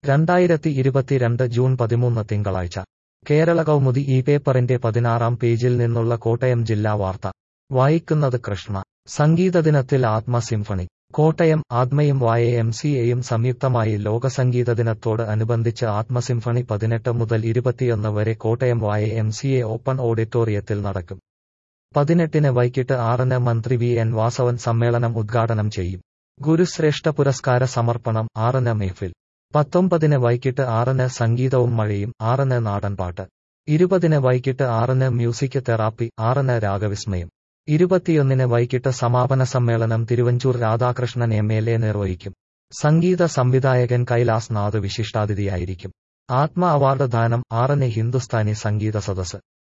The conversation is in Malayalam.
രണ്ടായിരത്തി ഇരുപത്തിരണ്ട് ജൂൺ പതിമൂന്ന് തിങ്കളാഴ്ച കേരള കൗമുദി ഈ പേപ്പറിന്റെ പതിനാറാം പേജിൽ നിന്നുള്ള കോട്ടയം ജില്ലാ വാർത്ത വായിക്കുന്നത് കൃഷ്ണ സംഗീതദിനത്തിൽ ആത്മ സിംഫണി കോട്ടയം ആത്മയും വായ എം സി എയും സംയുക്തമായി ലോക സംഗീത ദിനത്തോട് അനുബന്ധിച്ച് ആത്മസിംഫണി പതിനെട്ട് മുതൽ ഇരുപത്തിയൊന്ന് വരെ കോട്ടയം വായ എം സി എ ഓപ്പൺ ഓഡിറ്റോറിയത്തിൽ നടക്കും പതിനെട്ടിന് വൈകിട്ട് ആറിന് മന്ത്രി വി എൻ വാസവൻ സമ്മേളനം ഉദ്ഘാടനം ചെയ്യും ഗുരുശ്രേഷ്ഠ പുരസ്കാര സമർപ്പണം ആറിന് മെഹ്ഫിൽ പത്തൊമ്പതിന് വൈകിട്ട് ആറിന് സംഗീതവും മഴയും ആറിന് നാടൻപാട്ട് ഇരുപതിന് വൈകിട്ട് ആറിന് മ്യൂസിക് തെറാപ്പി ആറിന് രാഗവിസ്മയം ഇരുപത്തിയൊന്നിന് വൈകിട്ട് സമാപന സമ്മേളനം Thiruvanchoor Radhakrishnan M L A നിർവഹിക്കും സംഗീത സംവിധായകൻ കൈലാസ് നാഥ് വിശിഷ്ടാതിഥിയായിരിക്കും ആത്മ അവാർഡ് ദാനം ആറിന് ഹിന്ദുസ്ഥാനി സംഗീത സദസ്